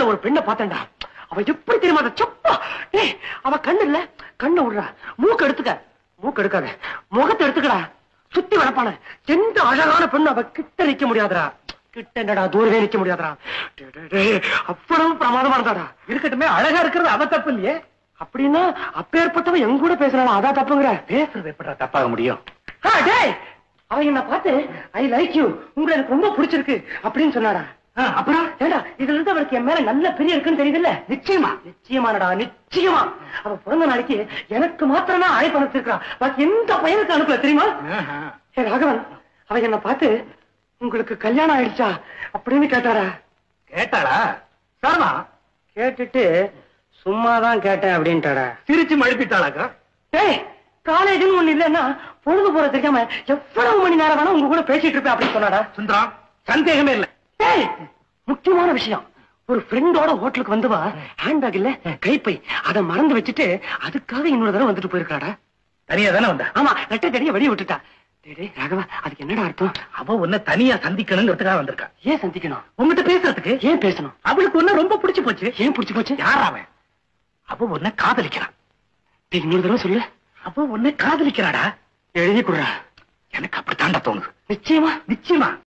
கனவுல ஒரு பெண்ணை பார்த்தேன்டா அவ எப்படி தெரியுமா அந்த சப்பா ஏய் அவ கண்ணு இல்ல கண்ணை விடுறா மூக்கு எடுத்துக்க மூக்கு எடுக்காத முகத்தை எடுத்துக்கடா சுத்தி வளர்ப்பான எந்த அழகான பெண்ணு அவ கிட்ட நிக்க முடியாதுடா கிட்ட என்னடா தூரவே நிக்க முடியாதுடா டேய், டேய், டேய், அவ்வளவு பிரமாதமா இருந்தாடா இருக்கட்டுமே அழகா இருக்கிறது அவ தப்பு இல்லையே அப்படின்னா அப்பேற்பட்டவன் என் கூட பேசுறானா அதான் தப்புங்கிற பேசுறது எப்படா தப்பாக முடியும் ஆ, டேய் அவன் என்ன பார்த்து ஐ லைக் யூ உங்களை எனக்கு ரொம்ப பிடிச்சிருக்கு அப்படின்னு சொன்னாடா ஆ, அப்புறம் ஏடா இதுல இருந்து அவளுக்கு என் மேல நல்ல பெரிய இருக்குன்னு தெரியுதுல்ல நிச்சயமா நிச்சயமானடா நிச்சயமா அவ பிறந்த நாளைக்கு எனக்கு மாத்திரம் தான் அழைப்பு அனுப்பிச்சிருக்கா பாக்கி எந்த பையனுக்கு அனுப்பல தெரியுமா ஆஹா. ஏ ராகவன் அவ என்ன பார்த்து உங்களுக்கு கல்யாணம் ஆயிடுச்சா அப்படின்னு கேட்டாரா கேட்டாளா சாரமா கேட்டுட்டு சும்மாதான் கேட்டேன் அப்படின்ட்டாடா சிரிச்சு மழுப்பிட்டாளாக்கா ஏய் காலேஜ்னு ஒண்ணு இல்லன்னா பொழுது போற தெரியாம எவ்வளவு மணி நேரம் வேணா உங்க கூட பேசிட்டு இருப்பேன் அப்படின்னு சொன்னாடா சுந்தரம் சந்தேகமே இல்ல ஏய் முக்கியமான விஷயம் ஒரு ஃப்ரெண்டோட ஹோட்டலுக்கு வந்துவா ஹேண்ட்பேக் இல்ல கைப்பை அதை மறந்து வச்சுட்டு அதுக்காக இன்னொரு தடவை வந்துட்டு போயிருக்காடா தனியா தானே வந்தா ஆமா ரெட்டை தடிய வெடி விட்டுட்டா டேய், டேய், ராகவா அதுக்கு என்னடா அர்த்தம் அவ உன்னை தனியா சந்திக்கணுங்கிறதுக்காக வந்திருக்கா ஏன் சந்திக்கணும் உங்ககிட்ட பேசுறதுக்கு ஏன் பேசணும் அவளுக்கு உன்ன ரொம்ப பிடிச்சு போச்சு ஏன் பிடிச்சு போச்சு யார் அவன் அவ உன்னை காதலிக்கிறான் டேய், இன்னொரு தடவை சொல்லு அவ உன்னை காதலிக்கிறாடா எழுதி கொடுறா எனக்கு அப்படித்தாண்டா தோணுது நிச்சயமா நிச்சயமா